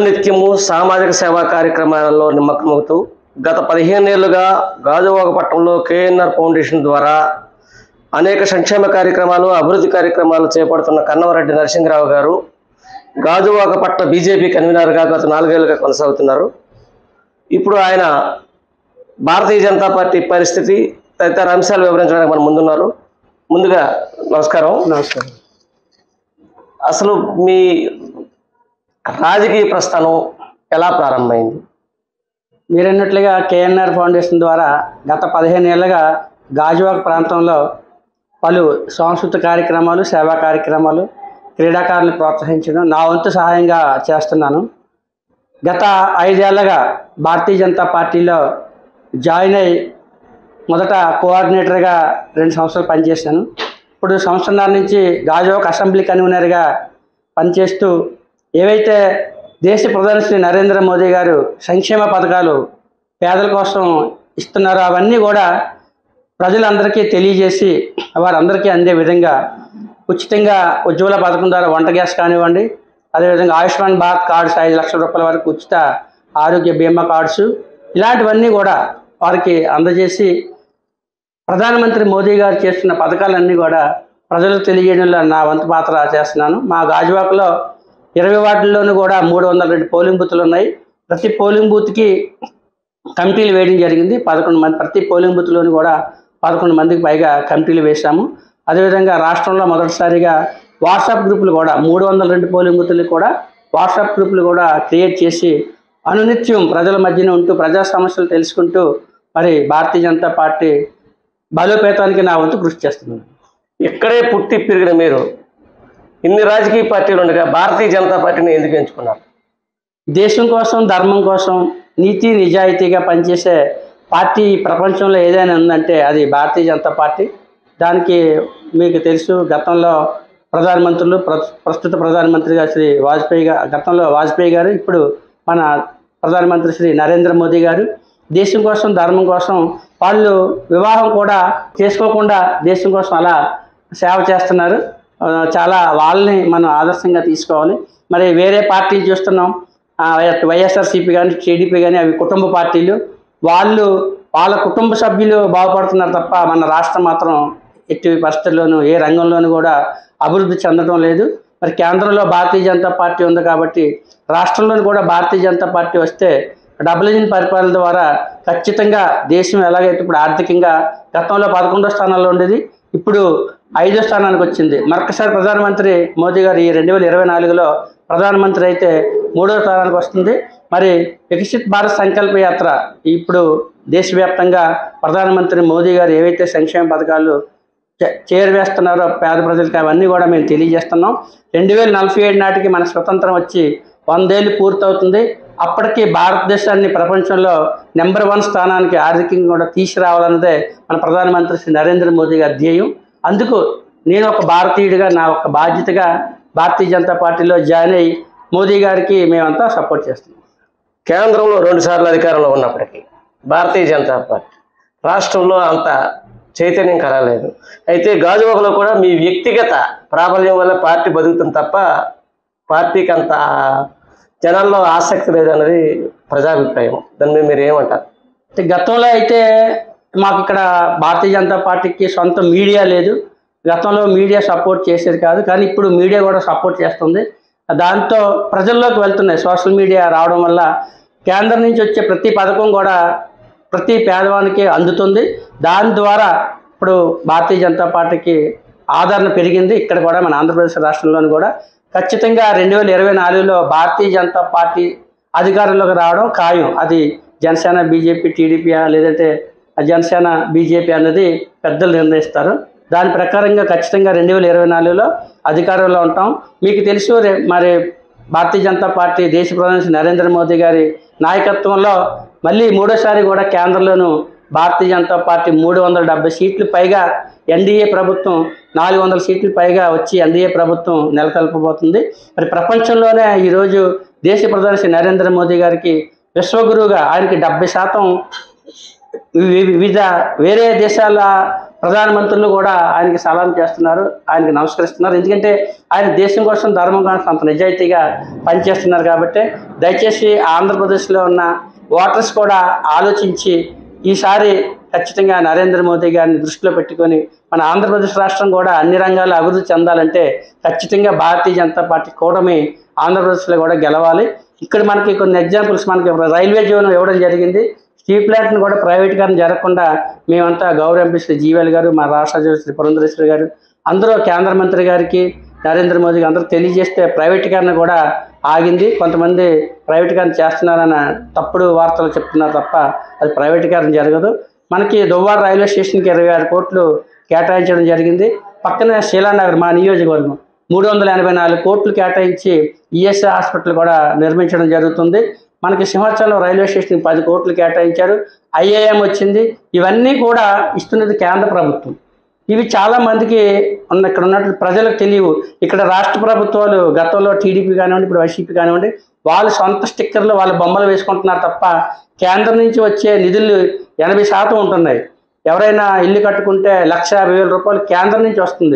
అనునిత్యము సామాజిక సేవా కార్యక్రమాలలో నిమగ్నమవుతూ గత పదిహేనేళ్లుగా గాజువాక పట్టణంలో కేఎన్ఆర్ ఫౌండేషన్ ద్వారా అనేక సంక్షేమ కార్యక్రమాలు అభివృద్ధి కార్యక్రమాలు చేపడుతున్న కన్నవరెడ్డి నరసింహరావు గారు గాజువాక పట్టణ బీజేపీ కన్వీనర్గా గత నాలుగేళ్లుగా కొనసాగుతున్నారు ఇప్పుడు ఆయన భారతీయ జనతా పార్టీ పరిస్థితి తదితర అంశాలు వివరించడానికి మన ముందున్నారు ముందుగా నమస్కారం నమస్కారం అసలు మీ రాజకీయ ప్రస్థానం ఎలా ప్రారంభమైంది మీరు అన్నట్లుగా కేఎన్ఆర్ ఫౌండేషన్ ద్వారా గత పదిహేను ఏళ్ళుగా గాజువాక ప్రాంతంలో పలు సాంస్కృతిక కార్యక్రమాలు సేవా కార్యక్రమాలు క్రీడాకారులను ప్రోత్సహించడం నా వంతు సహాయంగా చేస్తున్నాను గత ఐదేళ్లుగా భారతీయ జనతా పార్టీలో జాయిన్ అయి మొదట కోఆర్డినేటర్గా రెండు సంవత్సరాలు పనిచేశాను ఇప్పుడు సంవత్సరాల నుంచి గాజువాక అసెంబ్లీ కన్వీనర్గా పనిచేస్తూ ఏవైతే దేశ ప్రధాని శ్రీ నరేంద్ర మోదీ గారు సంక్షేమ పథకాలు పేదల కోసం ఇస్తున్నారో అవన్నీ కూడా ప్రజలందరికీ తెలియజేసి వారందరికీ అందే విధంగా ఉచితంగా ఉజ్వల పథకం ద్వారా వంట గ్యాస్ కానివ్వండి అదేవిధంగా ఆయుష్మాన్ భారత్ కార్డ్స్ ఐదు లక్షల రూపాయల వరకు ఉచిత ఆరోగ్య బీమా కార్డ్స్ ఇలాంటివన్నీ కూడా వారికి అందజేసి ప్రధానమంత్రి మోదీ గారు చేస్తున్న పథకాలన్నీ కూడా ప్రజలకు తెలియజేయడంలో నా వంతు పాత్ర చేస్తున్నాను మా గాజువాకలో ఇరవై వార్డుల్లోనూ కూడా మూడు వందల రెండు పోలింగ్ బూత్లు ఉన్నాయి ప్రతి పోలింగ్ బూత్కి కమిటీలు వేయడం జరిగింది పదకొండు మంది ప్రతి పోలింగ్ బూత్లోనూ కూడా పదకొండు మందికి పైగా కమిటీలు వేశాము అదేవిధంగా రాష్ట్రంలో మొదటిసారిగా వాట్సాప్ గ్రూపులు కూడా మూడు వందల రెండు పోలింగ్ బూత్లు కూడా వాట్సాప్ గ్రూపులు కూడా క్రియేట్ చేసి అనునిత్యం ప్రజల మధ్యన ఉంటూ ప్రజా సమస్యలు తెలుసుకుంటూ మరి భారతీయ జనతా పార్టీ బలోపేతానికి నా వంతు కృషి చేస్తున్నాను ఇక్కడే పుట్టి పెరిగిన మీరు ఇన్ని రాజకీయ పార్టీలు ఉండగా భారతీయ జనతా పార్టీని ఎందుకు ఎంచుకున్నారు దేశం కోసం ధర్మం కోసం నీతి నిజాయితీగా పనిచేసే పార్టీ ప్రపంచంలో ఏదైనా ఉందంటే అది భారతీయ జనతా పార్టీ దానికి మీకు తెలుసు గతంలో ప్రధానమంత్రులు ప్ర- ప్రస్తుత ప్రధానమంత్రిగా శ్రీ వాజ్పేయి గారు గతంలో వాజ్పేయి గారు ఇప్పుడు మన ప్రధానమంత్రి శ్రీ నరేంద్ర మోదీ గారు దేశం కోసం ధర్మం కోసం వాళ్ళు వివాహం కూడా చేసుకోకుండా దేశం కోసం అలా సేవ చేస్తున్నారు ఆ, చాలా వాళ్ళని మనం ఆదర్శంగా తీసుకోవాలి మరి వేరే పార్టీలు చూస్తున్నాం ఆ, వైఎస్ఆర్సీపీ కానీ టీడీపీ కానీ అవి కుటుంబ పార్టీలు వాళ్ళు వాళ్ళ కుటుంబ సభ్యులు బాగుపడుతున్నారు తప్ప మన రాష్ట్రం మాత్రం ఎట్టి పరిస్థితుల్లోనూ ఏ రంగంలోనూ కూడా అభివృద్ధి చెందడం లేదు మరి కేంద్రంలో భారతీయ జనతా పార్టీ ఉంది కాబట్టి రాష్ట్రంలోని కూడా భారతీయ జనతా పార్టీ వస్తే డబుల్ ఇంజిన్ పరిపాలన ద్వారా ఖచ్చితంగా దేశం ఎలాగైతే ఇప్పుడు ఆర్థికంగా గతంలో పదకొండో స్థానాల్లో ఉండేది ఇప్పుడు ఐదో స్థానానికి వచ్చింది మరొకసారి ప్రధానమంత్రి మోదీ గారు ఈ రెండు వేల ఇరవై నాలుగులో ప్రధానమంత్రి అయితే మూడో స్థానానికి వస్తుంది మరి వికసిత్ భారత్ సంకల్ప యాత్ర ఇప్పుడు దేశవ్యాప్తంగా ప్రధానమంత్రి మోదీ గారు ఏవైతే సంక్షేమ పథకాలు చే- చేరవేస్తున్నారో పేద ప్రజలకి అవన్నీ కూడా మేము తెలియజేస్తున్నాం రెండు వేల నలభై ఏడు నాటికి మన స్వతంత్రం వచ్చి వందేళ్ళు పూర్తవుతుంది అప్పటికి భారతదేశాన్ని ప్రపంచంలో నెంబర్ వన్ స్థానానికి ఆర్థికంగా కూడా తీసుకురావాలన్నదే మన ప్రధానమంత్రి శ్రీ నరేంద్ర మోదీ గారి ధ్యేయం అందుకు నేను ఒక భారతీయుడిగా నా ఒక బాధ్యతగా భారతీయ జనతా పార్టీలో జాయిన్ అయ్యి మోదీ గారికి మేమంతా సపోర్ట్ చేస్తున్నాం కేంద్రంలో రెండు సార్లు అధికారంలో ఉన్నప్పటికీ భారతీయ జనతా పార్టీ రాష్ట్రంలో అంత చైతన్యం కలగలేదు అయితే గాజువాకలో కూడా మీ వ్యక్తిగత ప్రాబల్యం వల్ల పార్టీ బతుకుతుంది తప్ప పార్టీకి అంత జనాల్లో ఆసక్తి లేదన్నది ప్రజాభిప్రాయం దాని మీద మీరు ఏమంటారు అయితే గతంలో అయితే మాకు ఇక్కడ భారతీయ జనతా పార్టీకి సొంత మీడియా లేదు గతంలో మీడియా సపోర్ట్ చేసేది కాదు కానీ ఇప్పుడు మీడియా కూడా సపోర్ట్ చేస్తుంది దాంతో ప్రజల్లోకి వెళ్తున్నాయి సోషల్ మీడియా రావడం వల్ల కేంద్రం నుంచి వచ్చే ప్రతి పథకం కూడా ప్రతి పేదవానికి అందుతుంది దాని ద్వారా ఇప్పుడు భారతీయ జనతా పార్టీకి ఆదరణ పెరిగింది ఇక్కడ కూడా మన ఆంధ్రప్రదేశ్ రాష్ట్రంలోని కూడా ఖచ్చితంగా రెండు వేల ఇరవై నాలుగులో భారతీయ జనతా పార్టీ అధికారంలోకి రావడం ఖాయం అది జనసేన బీజేపీ టీడీపీ లేదంటే జనసేన బీజేపీ అన్నది పెద్దలు నిర్ణయిస్తారు దాని ప్రకారంగా ఖచ్చితంగా రెండు వేల ఇరవై నాలుగులో అధికారంలో ఉంటాం మీకు తెలుసు రే- మరి భారతీయ జనతా పార్టీ దేశ ప్రధాని శ్రీ నరేంద్ర మోదీ గారి నాయకత్వంలో మళ్ళీ మూడోసారి కూడా కేంద్రంలోనూ భారతీయ జనతా పార్టీ మూడు వందల డెబ్బై సీట్లు పైగా ఎన్డీఏ ప్రభుత్వం నాలుగు వందల సీట్లు పైగా వచ్చి ఎన్డీఏ ప్రభుత్వం నెలకొల్పబోతుంది మరి ప్రపంచంలోనే ఈరోజు దేశ ప్రధాని శ్రీ నరేంద్ర మోదీ గారికి విశ్వగురువుగా ఆయనకి డెబ్బై శాతం వి- వివిధ వేరే దేశాల ప్రధానమంత్రులు కూడా ఆయనకి సలాం చేస్తున్నారు ఆయనకి నమస్కరిస్తున్నారు ఎందుకంటే ఆయన దేశం కోసం ధర్మం కోసం అంత నిజాయితీగా పనిచేస్తున్నారు కాబట్టి దయచేసి ఆంధ్రప్రదేశ్లో ఉన్న ఓటర్స్ కూడా ఆలోచించి ఈసారి ఖచ్చితంగా నరేంద్ర మోదీ గారిని దృష్టిలో పెట్టుకొని మన ఆంధ్రప్రదేశ్ రాష్ట్రం కూడా అన్ని రంగాల్లో అభివృద్ధి చెందాలంటే ఖచ్చితంగా భారతీయ జనతా పార్టీ కూటమి ఆంధ్రప్రదేశ్లో కూడా గెలవాలి ఇక్కడ మనకి కొన్ని ఎగ్జాంపుల్స్ మనకి రైల్వే జోన్ ఇవ్వడం జరిగింది స్టీల్ ప్లాంట్ని కూడా ప్రైవేటీకరణ జరగకుండా మేమంతా గౌరవ ఎంపీ శ్రీ జీవల్ గారు మా రాష్ట్ర అధ్యక్షుడు శ్రీ పురంధరేశ్వరి గారు అందరూ కేంద్ర మంత్రి గారికి నరేంద్ర మోదీకి అందరూ తెలియజేస్తే ప్రైవేటీకరణ కూడా ఆగింది కొంతమంది ప్రైవేటీకరణ చేస్తున్నారన్న తప్పుడు వార్తలు చెప్తున్నారు తప్ప అది ప్రైవేటీకరణ జరగదు మనకి దువ్వాడ రైల్వే స్టేషన్కి ఇరవై ఆరు కోట్లు కేటాయించడం జరిగింది పక్కనే శీలానగర్ మా నియోజకవర్గం మూడు వందల ఎనభై నాలుగు కోట్లు కేటాయించి ఈఎస్ఐ హాస్పిటల్ కూడా నిర్మించడం జరుగుతుంది మనకి సింహాచలం రైల్వే స్టేషన్కి పది కోట్లు కేటాయించారు ఐఏఎం వచ్చింది ఇవన్నీ కూడా ఇస్తున్నది కేంద్ర ప్రభుత్వం ఇవి చాలా మందికి ఉన్న ఇక్కడ ఉన్నట్లు ప్రజలకు తెలియవు ఇక్కడ రాష్ట్ర ప్రభుత్వాలు గతంలో టీడీపీ కానివ్వండి ఇప్పుడు వైసీపీ కానివ్వండి వాళ్ళు సొంత స్టిక్కర్లు వాళ్ళ బొమ్మలు వేసుకుంటున్నారు తప్ప కేంద్రం నుంచి వచ్చే నిధులు ఎనభై శాతం ఉంటున్నాయి ఎవరైనా ఇల్లు కట్టుకుంటే లక్ష యాభై వేల రూపాయలు కేంద్రం నుంచి వస్తుంది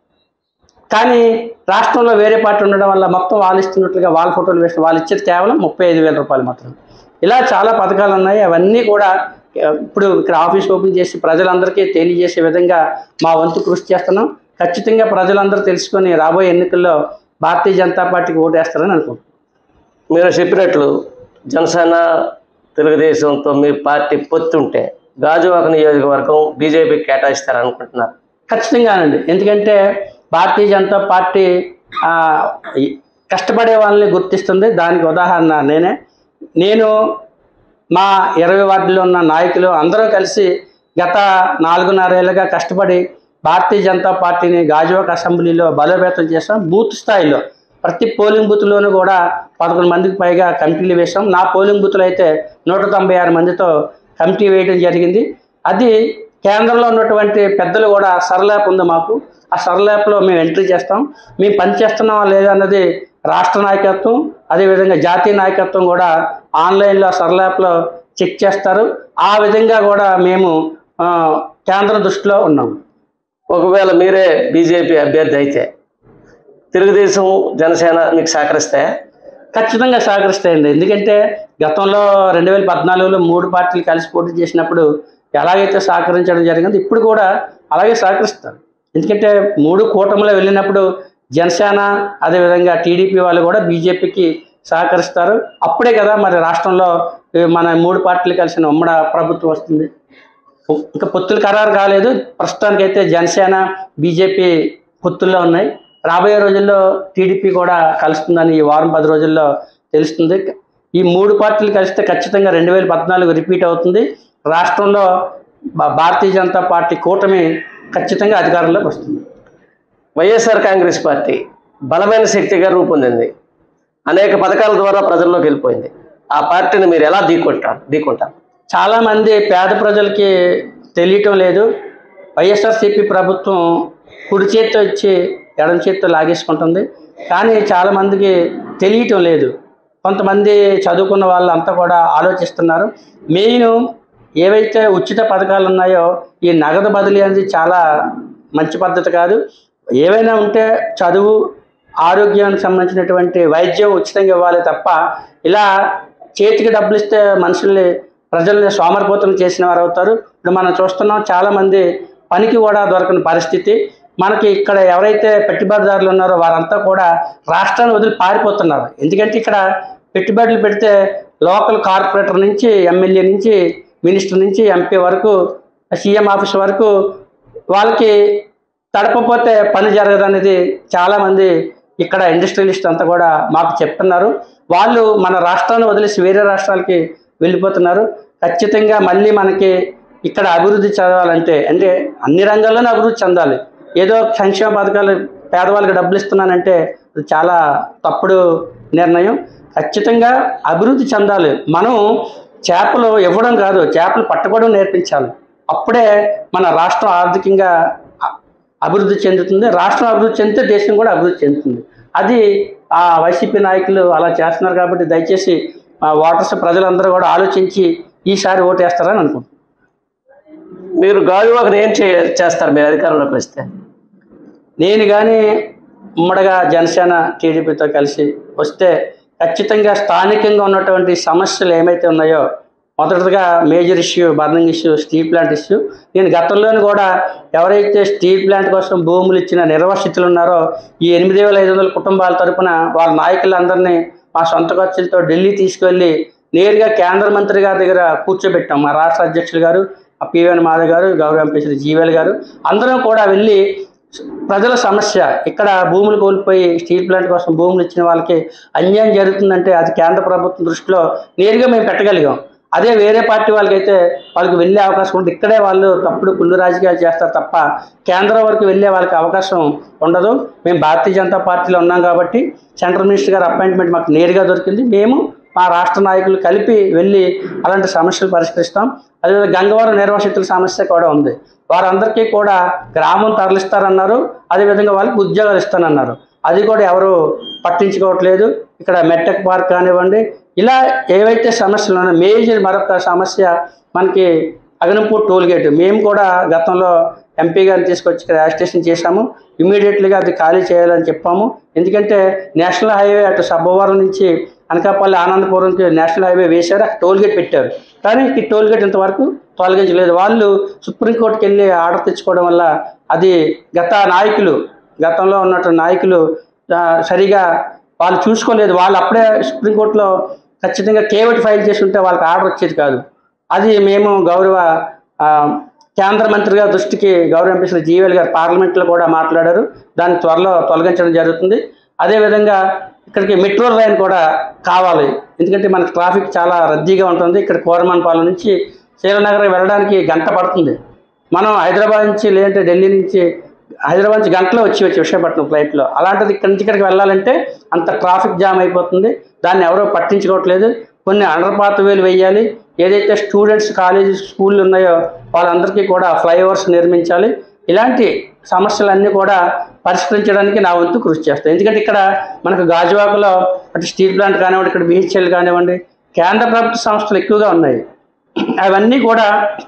కానీ రాష్ట్రంలో వేరే పార్టీ ఉండడం వల్ల మొత్తం వాళ్ళు ఇస్తున్నట్లుగా వాళ్ళ ఫోటోలు వేసిన వాళ్ళు ఇచ్చేది కేవలం ముప్పై ఐదు వేల రూపాయలు మాత్రం ఇలా చాలా పథకాలు ఉన్నాయి అవన్నీ కూడా ఆ, ఇప్పుడు ఇక్కడ ఆఫీస్ ఓపెన్ చేసి ప్రజలందరికీ తెలియజేసే విధంగా మా వంతు కృషి చేస్తున్నాం ఖచ్చితంగా ప్రజలందరూ తెలుసుకొని రాబోయే ఎన్నికల్లో భారతీయ జనతా పార్టీకి ఓటేస్తారని అనుకుంటున్నాం మీరు చెప్పినట్లు జనసేన తెలుగుదేశంతో మీ పార్టీ పొత్తుంటే గాజువాక నియోజకవర్గం బీజేపీకి కేటాయిస్తారనుకుంటున్నారు ఖచ్చితంగానండి ఎందుకంటే భారతీయ జనతా పార్టీ ఆ, ఈ కష్టపడే వాళ్ళని గుర్తిస్తుంది దానికి ఉదాహరణ నేనే నేను మా ఇరవై వార్డులో ఉన్న నాయకులు అందరూ కలిసి గత నాలుగున్నరేళ్ళుగా కష్టపడి భారతీయ జనతా పార్టీని గాజువాక అసెంబ్లీలో బలోపేతం చేసాం బూత్ స్థాయిలో ప్రతి పోలింగ్ బూత్లోనూ కూడా పదకొండు మందికి పైగా కమిటీలు వేసాం నా పోలింగ్ బూత్లో అయితే నూట తొంభై ఆరు మందితో కమిటీ వేయడం జరిగింది అది కేంద్రంలో ఉన్నటువంటి పెద్దలు కూడా సరళాప్ ఉంది మాకు ఆ సరళాప్లో మేము ఎంట్రీ చేస్తాం మేము పని చేస్తున్నామా లేదా అన్నది రాష్ట్ర నాయకత్వం అదేవిధంగా జాతీయ నాయకత్వం కూడా ఆన్లైన్లో సరళాప్లో చెక్ చేస్తారు ఆ విధంగా కూడా మేము ఆ, కేంద్ర దృష్టిలో ఉన్నాము ఒకవేళ మీరే బీజేపీ అభ్యర్థి అయితే తెలుగుదేశం జనసేన మీకు సహకరిస్తే ఖచ్చితంగా సహకరిస్తాయండి ఎందుకంటే గతంలో రెండు వేల పద్నాలుగులో మూడు పార్టీలు కలిసి పోటీ చేసినప్పుడు ఎలాగైతే సహకరించడం జరిగింది ఇప్పుడు కూడా అలాగే సహకరిస్తారు ఎందుకంటే మూడు కూటమిలో వెళ్ళినప్పుడు జనసేన అదేవిధంగా టీడీపీ వాళ్ళు కూడా బీజేపీకి సహకరిస్తారు అప్పుడే కదా మరి రాష్ట్రంలో ఈ మన మూడు పార్టీలు కలిసిన ఉమ్మడ ప్రభుత్వం వస్తుంది ఇంకా పొత్తులు ఖరారు కాలేదు ప్రస్తుతానికైతే జనసేన బీజేపీ పొత్తుల్లో ఉన్నాయి రాబోయే రోజుల్లో టీడీపీ కూడా కలుస్తుందని ఈ వారం పది రోజుల్లో తెలుస్తుంది ఈ మూడు పార్టీలు కలిస్తే ఖచ్చితంగా రెండు వేల పద్నాలుగు రిపీట్ అవుతుంది రాష్ట్రంలో భా- భారతీయ జనతా పార్టీ కూటమి ఖచ్చితంగా అధికారంలోకి వస్తుంది వైఎస్ఆర్ కాంగ్రెస్ పార్టీ బలమైన శక్తిగా రూపొందింది అనేక పథకాల ద్వారా ప్రజల్లోకి వెళ్ళిపోయింది ఆ పార్టీని మీరు ఎలా ఢీకొంటారు ఢీకొంటారు చాలామంది పేద ప్రజలకి తెలియటం లేదు వైఎస్ఆర్సీపీ ప్రభుత్వం కుడి చేత్తో ఇచ్చి ఎడమ చేత్తో లాగేసుకుంటుంది కానీ చాలామందికి తెలియటం లేదు కొంతమంది చదువుకున్న వాళ్ళంతా కూడా ఆలోచిస్తున్నారు మెయిన్ ఏవైతే ఉచిత పథకాలు ఉన్నాయో ఈ నగదు బదిలీ అనేది చాలా మంచి పద్ధతి కాదు ఏవైనా ఉంటే చదువు ఆరోగ్యానికి సంబంధించినటువంటి వైద్యం ఉచితంగా ఇవ్వాలి తప్ప ఇలా చేతికి డబ్బులు ఇస్తే మనుషుల్ని ప్రజల్ని సోమరిపోతులు చేసిన వారు అవుతారు ఇప్పుడు మనం చూస్తున్నాం చాలామంది పనికి కూడా దొరకని పరిస్థితి మనకి ఇక్కడ ఎవరైతే పెట్టుబడిదారులు ఉన్నారో వారంతా కూడా రాష్ట్రాన్ని వదిలి పారిపోతున్నారు ఎందుకంటే ఇక్కడ పెట్టుబడులు పెడితే లోకల్ కార్పొరేటర్ నుంచి ఎమ్మెల్యే నుంచి మినిస్టర్ నుంచి ఎంపీ వరకు సీఎం ఆఫీస్ వరకు వాళ్ళకి తడపపోతే పని జరగదు అనేది చాలామంది ఇక్కడ ఇండస్ట్రియలిస్ట్ అంతా కూడా మాకు చెప్తున్నారు వాళ్ళు మన రాష్ట్రాన్ని వదిలేసి వేరే రాష్ట్రాలకి వెళ్ళిపోతున్నారు ఖచ్చితంగా మళ్ళీ మనకి ఇక్కడ అభివృద్ధి చదవాలంటే అంటే అన్ని రంగాల్లోనూ అభివృద్ధి చెందాలి ఏదో సంక్షేమ పథకాలు పేదవాళ్ళకి డబ్బులు ఇస్తున్నానంటే అది చాలా తప్పుడు నిర్ణయం ఖచ్చితంగా అభివృద్ధి చెందాలి మనం చేపలు ఇవ్వడం కాదు చేపలు పట్టుకోవడం నేర్పించాలి అప్పుడే మన రాష్ట్రం ఆర్థికంగా అ- అభివృద్ధి చెందుతుంది రాష్ట్రం అభివృద్ధి చెందితే దేశం కూడా అభివృద్ధి చెందుతుంది అది ఆ వైసీపీ నాయకులు అలా చేస్తున్నారు కాబట్టి దయచేసి ఆ ఓటర్స్ ప్రజలందరూ కూడా ఆలోచించి ఈసారి ఓటేస్తారని అనుకుంటున్నాను మీరు గాజువాకని ఏం చే చేస్తారు మీరు అధికారంలోకి వస్తే నేను కానీ ఉమ్మడిగా జనసేన టీడీపీతో కలిసి వస్తే ఖచ్చితంగా స్థానికంగా ఉన్నటువంటి సమస్యలు ఏమైతే ఉన్నాయో మొదటగా major issue burning issue steel plant issue నేను గతంలోని కూడా ఎవరైతే స్టీల్ ప్లాంట్ కోసం భూములు ఇచ్చిన నిర్వాసితులు ఉన్నారో ఈ ఎనిమిది వేల ఐదు వందల కుటుంబాల తరపున వాళ్ళ నాయకులందరినీ మా సొంత ఖర్చులతో ఢిల్లీ తీసుకెళ్ళి నేరుగా కేంద్ర మంత్రి గారి దగ్గర కూర్చోబెట్టాం మా రాష్ట్ర అధ్యక్షులు గారు ఆ పివన్ మాధవ్ గారు గౌరవ ఎంపీ శ్రీ జీవల్ గారు అందరం కూడా వెళ్ళి ప్రజల సమస్య ఇక్కడ భూములు కోల్పోయి స్టీల్ ప్లాంట్ కోసం భూములు ఇచ్చిన వాళ్ళకి అన్యాయం జరుగుతుందంటే అది కేంద్ర ప్రభుత్వం దృష్టిలో నేరుగా మేము పెట్టగలిగాం అదే వేరే పార్టీ వాళ్ళకైతే వాళ్ళకి వెళ్ళే అవకాశం ఉంటుంది ఇక్కడే వాళ్ళు తప్పుడు కుళ్ళు రాజకీయాలు చేస్తారు తప్ప కేంద్రం వరకు వెళ్ళే వాళ్ళకి అవకాశం ఉండదు మేము భారతీయ జనతా పార్టీలో ఉన్నాం కాబట్టి సెంట్రల్ మినిస్టర్ గారి అపాయింట్మెంట్ మాకు నేరుగా దొరికింది మేము మా రాష్ట్ర నాయకులు కలిపి వెళ్ళి అలాంటి సమస్యలు పరిష్కరిస్తాం అదేవిధంగా గంగవరం నిర్వాసితుల సమస్య కూడా ఉంది వారందరికీ కూడా గ్రామం తరలిస్తారన్నారు అదేవిధంగా వాళ్ళకి ఉద్యోగాలు ఇస్తానన్నారు అది కూడా ఎవరు పట్టించుకోవట్లేదు ఇక్కడ మెట్టక్ పార్క్ కానివ్వండి ఇలా ఏవైతే సమస్యలు ఉన్నాయో మేజర్ మరొక సమస్య మనకి అగనంపూర్ టోల్ గేట్ మేము కూడా గతంలో ఎంపీ గారిని తీసుకొచ్చి ఇక్కడ రిజిస్ట్రేషన్ చేశాము ఇమీడియట్లీగా అది ఖాళీ చేయాలని చెప్పాము ఎందుకంటే నేషనల్ హైవే అటు సబ్బవరం నుంచి అనకాపల్లి ఆనందపురంకి నేషనల్ హైవే వేశారు అక్కడ టోల్ గేట్ పెట్టారు కానీ ఈ టోల్ గేట్ ఇంతవరకు తొలగించలేదు వాళ్ళు సుప్రీంకోర్టుకి వెళ్ళి ఆర్డర్ తెచ్చుకోవడం వల్ల అది గత నాయకులు గతంలో ఉన్నట్టు నాయకులు ఆ, సరిగా వాళ్ళు చూసుకోలేదు వాళ్ళు అప్పుడే సుప్రీంకోర్టులో ఖచ్చితంగా కేవటి ఫైల్ చేసి ఉంటే వాళ్ళకి ఆర్డర్ వచ్చేది కాదు అది మేము గౌరవ ఆ, కేంద్ర మంత్రి గారి దృష్టికి గౌరవ ఎంపీ శ్రీ జీవల్ గారు పార్లమెంట్లో కూడా మాట్లాడారు దాన్ని త్వరలో తొలగించడం జరుగుతుంది అదేవిధంగా ఇక్కడికి మెట్రో రైన్ కూడా కావాలి ఎందుకంటే మనకి ట్రాఫిక్ చాలా రద్దీగా ఉంటుంది ఇక్కడ కోరమాన్పాలెం నుంచి శ్రీనగర్ వెళ్ళడానికి గంట పడుతుంది మనం హైదరాబాద్ నుంచి లేదంటే ఢిల్లీ నుంచి హైదరాబాద్ నుంచి గంటలో వచ్చి వచ్చి విశాఖపట్నం ఫ్లైట్లో అలాంటిది ఇక్కడి నుంచి ఇక్కడికి వెళ్ళాలంటే అంత ట్రాఫిక్ జామ్ అయిపోతుంది దాన్ని ఎవరో పట్టించుకోవట్లేదు కొన్ని అండర్పాత్ వేలు వేయాలి ఏదైతే స్టూడెంట్స్ కాలేజీ స్కూళ్ళు ఉన్నాయో వాళ్ళందరికీ కూడా ఫ్లైఓవర్స్ నిర్మించాలి ఇలాంటి సమస్యలన్నీ కూడా పరిష్కరించడానికి నా వంతు కృషి చేస్తాను ఎందుకంటే ఇక్కడ మనకు గాజువాకలో అటు స్టీల్ ప్లాంట్ కానివ్వండి ఇక్కడ బిహెచ్ఎల్ కానివ్వండి కేంద్ర ప్రభుత్వ సంస్థలు ఎక్కువగా ఉన్నాయి అవన్నీ కూడా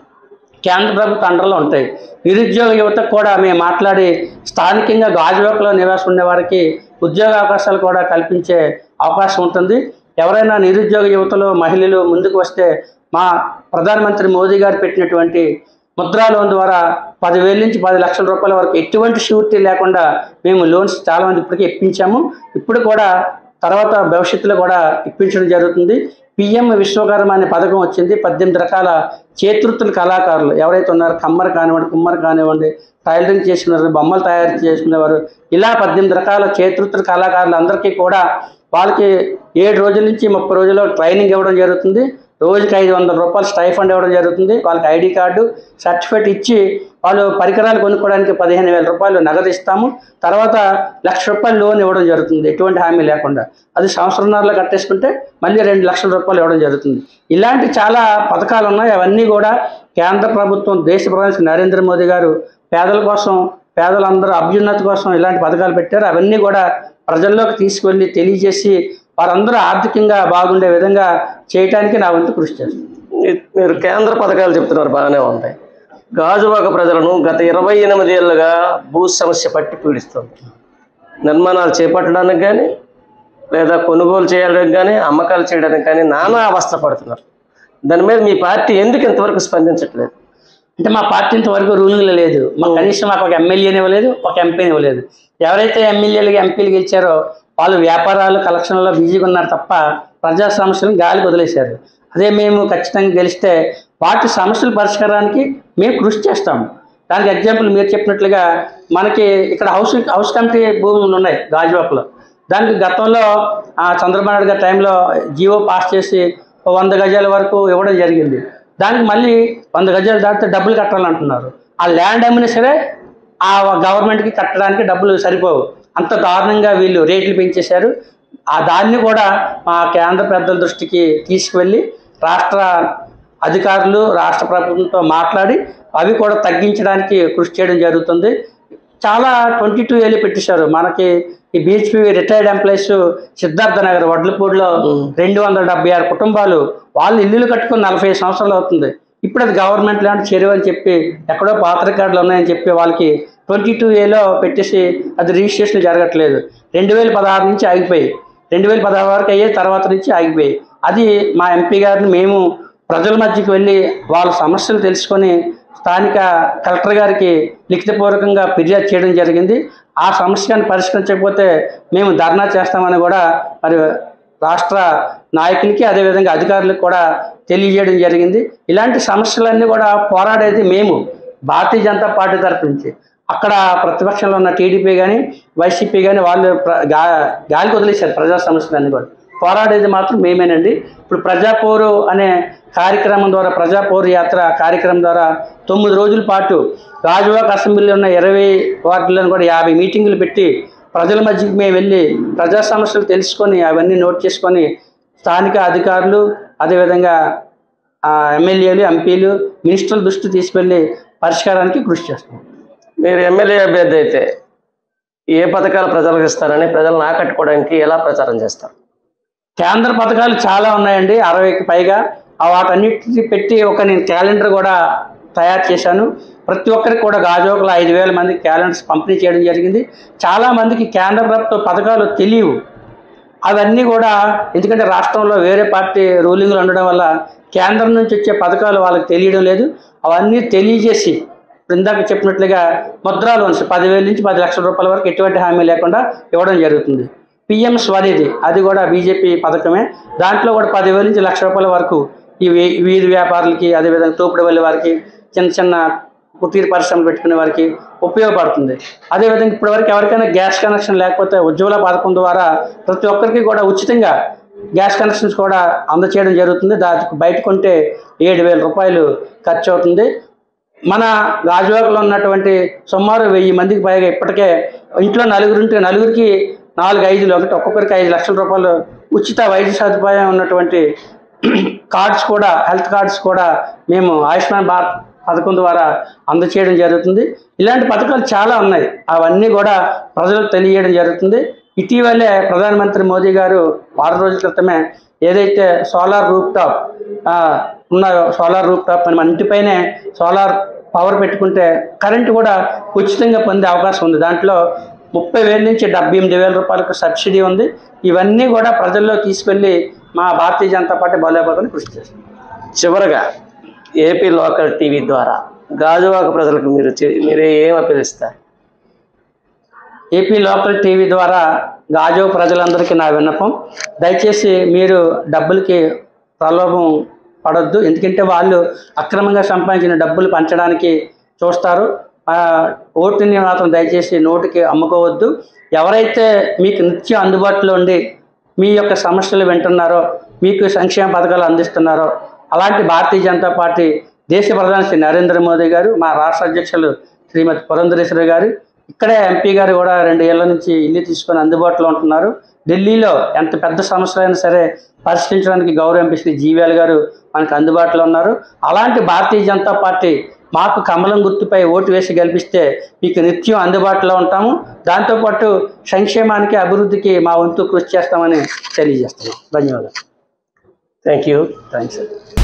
కేంద్ర ప్రభుత్వ అండర్లో ఉంటాయి నిరుద్యోగ యువతకు కూడా మేము మాట్లాడి స్థానికంగా గాజువాకలో నివాసం ఉండే వారికి ఉద్యోగ అవకాశాలు కూడా కల్పించే అవకాశం ఉంటుంది ఎవరైనా నిరుద్యోగ యువతలో మహిళలు ముందుకు వస్తే మా ప్రధానమంత్రి మోదీ గారు పెట్టినటువంటి ముద్రా లోన్ ద్వారా పదివేల నుంచి పది లక్షల రూపాయల వరకు ఎటువంటి షూరిటీ లేకుండా మేము లోన్స్ చాలా మంది ఇప్పటికే ఇప్పించాము ఇప్పుడు కూడా తర్వాత భవిష్యత్తులో కూడా ఇప్పించడం జరుగుతుంది పిఎం విశ్వకర్మ అనే పథకం వచ్చింది పద్దెనిమిది రకాల చేతృత్తుల కళాకారులు ఎవరైతే ఉన్నారో కమ్మర్ కానివ్వండి కుమ్మర్ కానివ్వండి టైలరింగ్ చేసుకున్నారు బొమ్మలు తయారు చేసుకునేవారు ఇలా పద్దెనిమిది రకాల చేతృత్తుల కళాకారులు అందరికీ కూడా వాళ్ళకి ఏడు రోజుల నుంచి ముప్పై రోజుల్లో ట్రైనింగ్ ఇవ్వడం జరుగుతుంది రోజుకి ఐదు వందల రూపాయలు స్టైఫండ్ ఇవ్వడం జరుగుతుంది వాళ్ళకి ఐడి కార్డు సర్టిఫికేట్ ఇచ్చి వాళ్ళు పరికరాలు కొనుక్కోవడానికి పదిహేను వేల రూపాయలు నగదు ఇస్తాము తర్వాత లక్ష రూపాయలు లోన్ ఇవ్వడం జరుగుతుంది ఎటువంటి హామీ లేకుండా అది సంవత్సరంన్నరలో కట్టేసుకుంటే మళ్ళీ రెండు లక్షల రూపాయలు ఇవ్వడం జరుగుతుంది ఇలాంటి చాలా పథకాలు ఉన్నాయి అవన్నీ కూడా కేంద్ర ప్రభుత్వం దేశ ప్రధాని నరేంద్ర మోదీ గారు పేదల కోసం పేదలందరూ అభ్యున్నతి కోసం ఇలాంటి పథకాలు పెట్టారు అవన్నీ కూడా ప్రజల్లోకి తీసుకువెళ్ళి తెలియజేసి వారందరూ ఆర్థికంగా బాగుండే విధంగా చేయటానికి నా వంతు కృషి చేస్తాను మీ- మీరు కేంద్ర పథకాలు చెప్తున్నారు బాగానే ఉంది గాజువాక ప్రజలను గత ఇరవై ఎనిమిది ఏళ్ళుగా భూ సమస్య పట్టి పీడిస్తుంది నిర్మాణాలు చేపట్టడానికి కానీ లేదా కొనుగోలు చేయడానికి కానీ అమ్మకాలు చేయడానికి కానీ నానా అవస్థ పడుతున్నారు దాని మీద మీ పార్టీ ఎందుకు ఇంతవరకు స్పందించట్లేదు అంటే మా పార్టీ ఇంతవరకు రూలింగ్లో లేదు మా కనీసం మాకు ఒక ఎమ్మెల్యేని ఇవ్వలేదు ఒక ఎంపీని ఇవ్వలేదు ఎవరైతే ఎమ్మెల్యేలు ఎంపీలు గెలిచారో వాళ్ళు వ్యాపారాలు కలెక్షన్లలో బిజీగా ఉన్నారు తప్ప ప్రజా సమస్యలను గాలికి వదిలేశారు అదే మేము ఖచ్చితంగా గెలిస్తే వాటి సమస్యల పరిష్కారానికి మేము కృషి చేస్తాము దానికి ఎగ్జాంపుల్ మీరు చెప్పినట్లుగా మనకి ఇక్కడ హౌస్ హౌస్ కమిటీ భూములు ఉన్నాయి గాజువాకలో దానికి గతంలో ఆ, చంద్రబాబు నాయుడు గారి టైంలో జియో పాస్ చేసి ఓ వంద గజాల వరకు ఇవ్వడం జరిగింది దానికి మళ్ళీ వంద గజాలు దాటితే డబ్బులు కట్టాలంటున్నారు ఆ ల్యాండ్ అమ్మినా సరే ఆ గవర్నమెంట్కి కట్టడానికి డబ్బులు సరిపోవు అంత దారుణంగా వీళ్ళు రేట్లు పెంచేశారు ఆ దాన్ని కూడా మా కేంద్ర పెద్దల దృష్టికి తీసుకువెళ్ళి రాష్ట్ర అధికారులు రాష్ట్ర ప్రభుత్వంతో మాట్లాడి అవి కూడా తగ్గించడానికి కృషి చేయడం జరుగుతుంది చాలా ట్వంటీ టూ ఏళ్ళు పెట్టేశారు మనకి ఈ BHP retired employees Siddhartha Nagar వడ్లపూడిలో రెండు వందల డెబ్బై ఆరు కుటుంబాలు వాళ్ళు ఇల్లులు కట్టుకుని నలభై సంవత్సరాలు అవుతుంది ఇప్పుడు అది గవర్నమెంట్ ల్యాండ్ చెరువు అని చెప్పి ఎక్కడో పాత రికార్డులు ఉన్నాయని చెప్పి వాళ్ళకి ట్వంటీ టూ ఏలో పెట్టేసి అది రిజిస్ట్రేషన్ జరగట్లేదు రెండు వేల పదహారు నుంచి ఆగిపోయి రెండు వేల పదహారు వరకు అయ్యే తర్వాత నుంచి ఆగిపోయి అది మా ఎంపీ గారిని మేము ప్రజల మధ్యకి వెళ్ళి వాళ్ళ సమస్యలు తెలుసుకొని స్థానిక కలెక్టర్ గారికి లిఖితపూర్వకంగా ఫిర్యాదు చేయడం జరిగింది ఆ సమస్యను పరిష్కరించకపోతే మేము ధర్నా చేస్తామని కూడా మరి రాష్ట్ర నాయకులకి అదేవిధంగా అధికారులకు కూడా తెలియజేయడం జరిగింది ఇలాంటి సమస్యలన్నీ కూడా పోరాడేది మేము భారతీయ జనతా పార్టీ తరఫు నుంచి అక్కడ ప్రతిపక్షంలో ఉన్న టీడీపీ కానీ వైసీపీ కానీ వాళ్ళు ప్ర- గా గాలికి వదిలేశారు ప్రజా సమస్యలన్నీ కూడా పోరాడేది మాత్రం మేమేనండి ఇప్పుడు ప్రజాపోరు అనే కార్యక్రమం ద్వారా ప్రజాపోరు యాత్ర కార్యక్రమం ద్వారా తొమ్మిది రోజుల పాటు రాజువాక అసెంబ్లీలో ఉన్న ఇరవై వార్డులను కూడా యాభై మీటింగులు పెట్టి ప్రజల మధ్యకి మేము వెళ్ళి ప్రజా సమస్యలు తెలుసుకొని అవన్నీ నోట్ చేసుకొని స్థానిక అధికారులు అదేవిధంగా ఆ, ఎమ్మెల్యేలు ఎంపీలు మినిస్టర్ల దృష్టి తీసుకెళ్ళి పరిష్కారానికి కృషి చేస్తాం మీరు ఎమ్మెల్యే అభ్యర్థి అయితే ఏ పథకాలు ప్రజలకు ఇస్తారని ప్రజలను ఆకట్టుకోవడానికి ఎలా ప్రచారం చేస్తారు కేంద్ర పథకాలు చాలా ఉన్నాయండి అరవైకి పైగా ఆ వాటన్నిటిని పెట్టి ఒక నేను క్యాలెండర్ కూడా తయారు చేశాను ప్రతి ఒక్కరికి కూడా గాజోకులు ఐదు వేల మందికి క్యాలెండర్స్ పంపిణీ చేయడం జరిగింది చాలా మందికి కేంద్ర ప్రభుత్వ పథకాలు తెలియవు అవన్నీ కూడా ఎందుకంటే రాష్ట్రంలో వేరే పార్టీ రూలింగ్లు ఉండడం వల్ల కేంద్రం నుంచి వచ్చే పథకాలు వాళ్ళకి తెలియడం లేదు అవన్నీ తెలియజేసి ఇప్పుడు ఇందాక చెప్పినట్లుగా ముద్రా లోన్స్ పదివేల నుంచి పది లక్షల రూపాయల వరకు ఎటువంటి హామీ లేకుండా ఇవ్వడం జరుగుతుంది పిఎం స్వనిధి అది కూడా బీజేపీ పథకమే దాంట్లో కూడా పదివేల నుంచి లక్ష రూపాయల వరకు ఈ వీ- వీధి వ్యాపారులకి అదేవిధంగా తోపుడు వెళ్ళే వారికి చిన్న చిన్న కుటీర పరిశ్రమలు పెట్టుకునే వారికి ఉపయోగపడుతుంది అదేవిధంగా ఇప్పటివరకు ఎవరికైనా గ్యాస్ కనెక్షన్ లేకపోతే ఉజ్వల పథకం ద్వారా ప్రతి ఒక్కరికి కూడా ఉచితంగా గ్యాస్ కనెక్షన్స్ కూడా అందచేయడం జరుగుతుంది దానికి బయట కొంటే ఏడు వేల రూపాయలు ఖర్చు అవుతుంది మన గాజువాకలో ఉన్నటువంటి సుమారు వెయ్యి మందికి పైగా ఇప్పటికే ఇంట్లో నలుగురు ఉంటే నలుగురికి నాలుగు ఐదులు ఒకటి ఒక్కొక్కరికి ఐదు లక్షల రూపాయలు ఉచిత వైద్య సదుపాయం ఉన్నటువంటి కార్డ్స్ కూడా హెల్త్ కార్డ్స్ కూడా మేము ఆయుష్మాన్ భారత్ పథకం ద్వారా అందచేయడం జరుగుతుంది ఇలాంటి పథకాలు చాలా ఉన్నాయి అవన్నీ కూడా ప్రజలకు తెలియజేయడం జరుగుతుంది ఇటీవలే ప్రధానమంత్రి మోదీ గారు వారం రోజుల క్రితమే ఏదైతే సోలార్ రూప్ టాప్ ఉన్న సోలార్ రూప్ టాప్ అని మన ఇంటిపైనే సోలార్ పవర్ పెట్టుకుంటే కరెంటు కూడా ఉచితంగా పొందే అవకాశం ఉంది దాంట్లో ముప్పై వేల నుంచి డెబ్బై ఎనిమిది వేల రూపాయలకు సబ్సిడీ ఉంది ఇవన్నీ కూడా ప్రజల్లో తీసుకెళ్ళి మా భారతీయ జనతా పార్టీ బలోపేతాన్ని కృషి చేస్తుంది చివరగా ఏపీ లోకల్ టీవీ ద్వారా గాజువాక ప్రజలకు మీరు చే- మీరు ఏం అప్పగిస్తారు ఏపీ లోకల్ టీవీ ద్వారా గాజు ప్రజలందరికీ నా విన్నపం దయచేసి మీరు డబ్బులకి ప్రలోభం పడొద్దు ఎందుకంటే వాళ్ళు అక్రమంగా సంపాదించిన డబ్బులు పంచడానికి చూస్తారు ఆ, ఓటుని మాత్రం దయచేసి నోటికి అమ్ముకోవద్దు ఎవరైతే మీకు నిత్యం అందుబాటులో ఉండి మీ యొక్క సమస్యలు వింటున్నారో మీకు సంక్షేమ పథకాలు అందిస్తున్నారో అలాంటి భారతీయ జనతా పార్టీ దేశ ప్రధాని శ్రీ నరేంద్ర మోదీ గారు మా రాష్ట్ర అధ్యక్షులు శ్రీమతి పురంధరేశ్వరి గారు ఇక్కడే ఎంపీ గారు కూడా రెండు ఏళ్ల నుంచి ఇల్లు తీసుకొని అందుబాటులో ఉంటున్నారు ఢిల్లీలో ఎంత పెద్ద సమస్యలు అయినా సరే పరిష్కరించడానికి గౌరవ ఎంపీ శ్రీ జీవీఎల్ గారు మనకు అందుబాటులో ఉన్నారు అలాంటి భారతీయ జనతా పార్టీ మాకు కమలం గుర్తుపై ఓటు వేసి గెలిపిస్తే మీకు నిత్యం అందుబాటులో ఉంటాము దాంతోపాటు సంక్షేమానికి అభివృద్ధికి మా వంతు కృషి చేస్తామని తెలియజేస్తున్నాం ధన్యవాదాలు థ్యాంక్ యూ థ్యాంక్స్